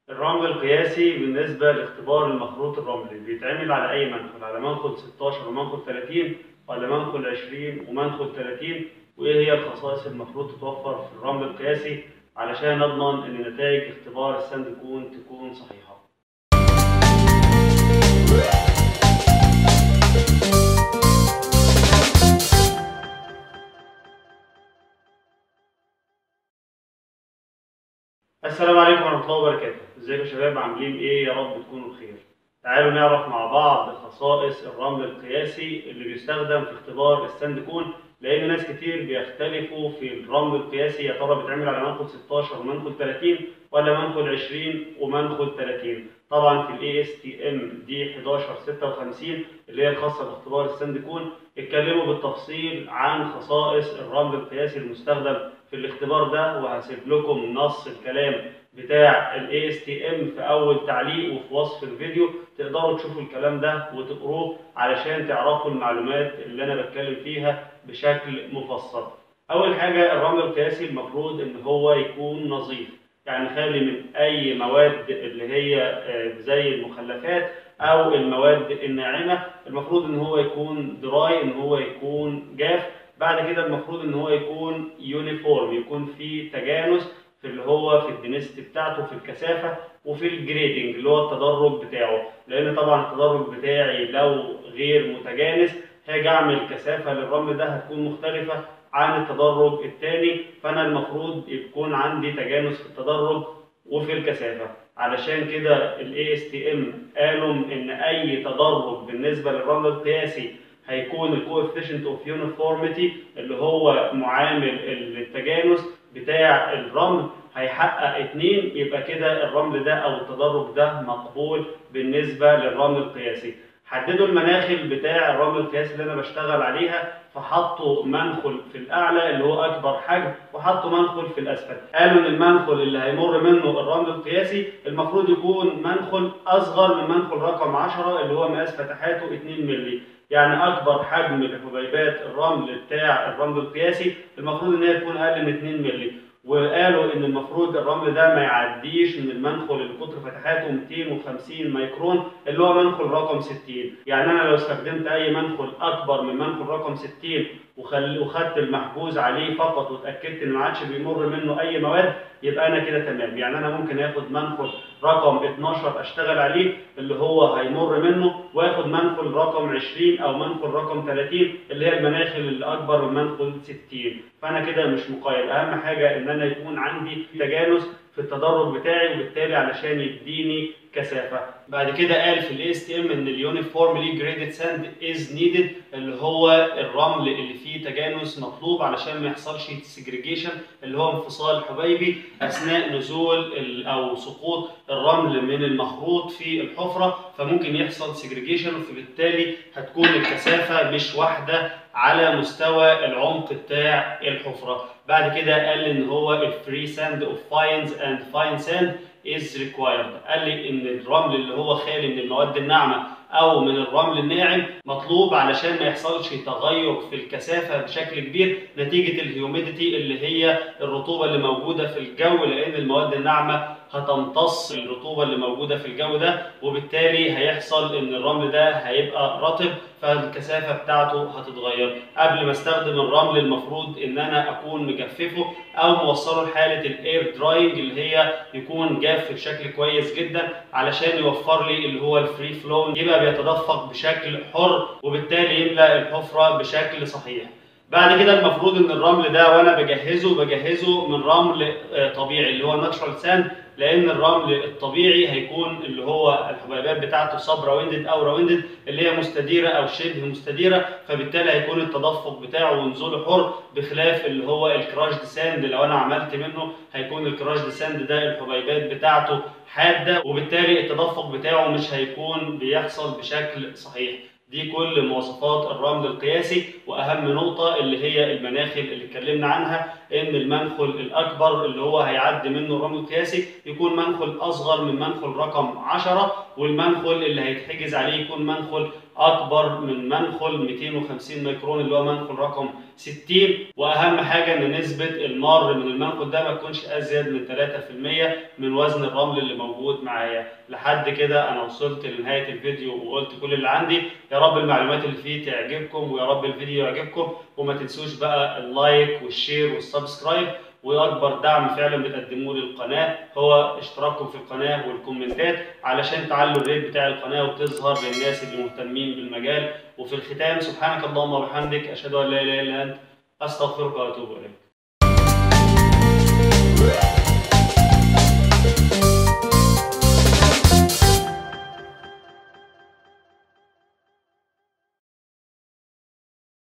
الرمل القياسي بالنسبة لاختبار المخروط الرملي بيتعمل على أي منخل على منخل 16 ومنخل 30 ولا منخل 20 ومنخل 30 وإيه هي الخصائص المفروض تتوفر في الرمل القياسي علشان نضمن إن نتائج اختبار الساند كون تكون صحيحة. السلام عليكم ورحمة الله وبركاته، ازيكم يا شباب عاملين ايه؟ يا رب تكونوا بخير. تعالوا نعرف مع بعض خصائص الرمل القياسي اللي بيستخدم في اختبار الساند كون لان ناس كتير بيختلفوا في الرمل القياسي يا ترى بيتعمل على منخل 16 ومنخل 30 ولا منخل 20 ومنخل 30 طبعا في الاي اس تي ام دي 1156 اللي هي الخاصه باختبار الساند كون اتكلموا بالتفصيل عن خصائص الرمل القياسي المستخدم في الاختبار ده وهسيب لكم نص الكلام بتاع الاي اس تي ام في اول تعليق وفي وصف الفيديو تقدروا تشوفوا الكلام ده وتقروه علشان تعرفوا المعلومات اللي انا بتكلم فيها بشكل مفصل. اول حاجه الرمل القياسي المفروض ان هو يكون نظيف يعني خالي من اي مواد اللي هي زي المخلفات او المواد الناعمه المفروض ان هو يكون دراي ان هو يكون جاف بعد كده المفروض ان هو يكون يونيفورم يكون فيه تجانس في اللي هو في الدنسيتي بتاعته في الكثافه وفي الجريدنج اللي هو التدرج بتاعه لان طبعا التدرج بتاعي لو غير متجانس هاجي اعمل كثافه للرمل ده هتكون مختلفه عن التدرج الثاني فانا المفروض يكون عندي تجانس في التدرج وفي الكثافه علشان كده الاي اس تي ام قالوا ان اي تدرج بالنسبه للرمل القياسي هيكون الكوفيشنت اوف يونيفورميتي اللي هو معامل التجانس بتاع الرمل هيحقق اتنين يبقى كده الرمل ده او التدرج ده مقبول بالنسبه للرمل القياسي. حددوا المناخل بتاع الرمل القياسي اللي انا بشتغل عليها فحطوا منخل في الاعلى اللي هو اكبر حجم وحطوا منخل في الاسفل قالوا ان المنخل اللي هيمر منه الرمل القياسي المفروض يكون منخل اصغر من منخل رقم 10 اللي هو مقاس فتحاته 2 مللي يعني اكبر حجم لحبيبات الرمل بتاع الرمل القياسي المفروض ان هي تكون اقل من 2 مللي وقالوا ان المفروض الرمل ده ما يعديش من المنخل اللي قطر فتحاته 250 مايكرون اللي هو منخل رقم 60 يعني انا لو استخدمت اي منخل اكبر من منخل رقم 60 وخل... وخدت المحجوز عليه فقط واتاكدت ان ما عادش بيمر منه اي مواد يبقى انا كده تمام يعني انا ممكن اخد منخل رقم 12 اشتغل عليه اللي هو هيمر منه واخد منخل رقم 20 او منخل رقم 30 اللي هي المناخل اللي اكبر من منخل 60 فانا كده مش مقيد اهم حاجه ان انا يكون عندي تجانس في التدرج بتاعي وبالتالي علشان يديني كثافه بعد كده قال في الاي اس تي ام ان اليونيفورملي جريدد ساند از نيدد اللي هو الرمل اللي فيه تجانس مطلوب علشان ما يحصلش سيجريجيشن اللي هو انفصال حبيبي اثناء نزول او سقوط الرمل من المخروط في الحفره فممكن يحصل سيجريجيشن فبالتالي هتكون الكثافه مش واحده على مستوى العمق بتاع الحفره بعد كده قال ان هو الفري ساند اوف فاينز اند فاين ساند is required قال لي ان الرمل اللي هو خالي من المواد الناعمه او من الرمل الناعم مطلوب علشان ما يحصلش تغير في الكثافه بشكل كبير نتيجه الهيوميديتي اللي هي الرطوبه اللي موجوده في الجو لان المواد الناعمه هتمتص الرطوبه اللي موجوده في الجو ده وبالتالي هيحصل ان الرمل ده هيبقى رطب فالكثافه بتاعته هتتغير قبل ما استخدم الرمل المفروض ان انا اكون مجففه او موصله لحاله الاير دراينج اللي هي يكون جاف بشكل كويس جدا علشان يوفر لي اللي هو الفري فلو يبقى بيتدفق بشكل حر وبالتالي يملا الحفره بشكل صحيح بعد كده المفروض ان الرمل ده وانا بجهزه بجهزه من رمل طبيعي اللي هو ناتشرال ساند لان الرمل الطبيعي هيكون اللي هو الحبيبات بتاعته سب راوندد او راوندد اللي هي مستديره او شبه مستديره فبالتالي هيكون التدفق بتاعه ونزوله حر بخلاف اللي هو الكراش ساند لو انا عملت منه هيكون الكراش ساند ده الحبيبات بتاعته حاده وبالتالي التدفق بتاعه مش هيكون بيحصل بشكل صحيح دي كل مواصفات الرمل القياسي واهم نقطه اللي هي المناخل اللي اتكلمنا عنها ان المنخل الاكبر اللي هو هيعدي منه الرمل القياسي يكون منخل اصغر من منخل رقم 10 والمنخل اللي هيتحجز عليه يكون منخل اكبر من منخل 250 ميكرون اللي هو منخل رقم 60 واهم حاجه ان نسبه المار من المنخل ده ما تكونش ازيد من 3% من وزن الرمل اللي موجود معايا لحد كده انا وصلت لنهايه الفيديو وقلت كل اللي عندي يا رب المعلومات اللي فيه تعجبكم ويا رب الفيديو يعجبكم وما تنسوش بقى اللايك والشير والسبسكرايب واكبر دعم فعلا بتقدموه للقناه هو اشتراككم في القناه والكومنتات علشان تعلوا الريت بتاع القناه وتظهر للناس اللي مهتمين بالمجال وفي الختام سبحانك اللهم وبحمدك اشهد ان لا اله الا انت استغفرك واتوب اليك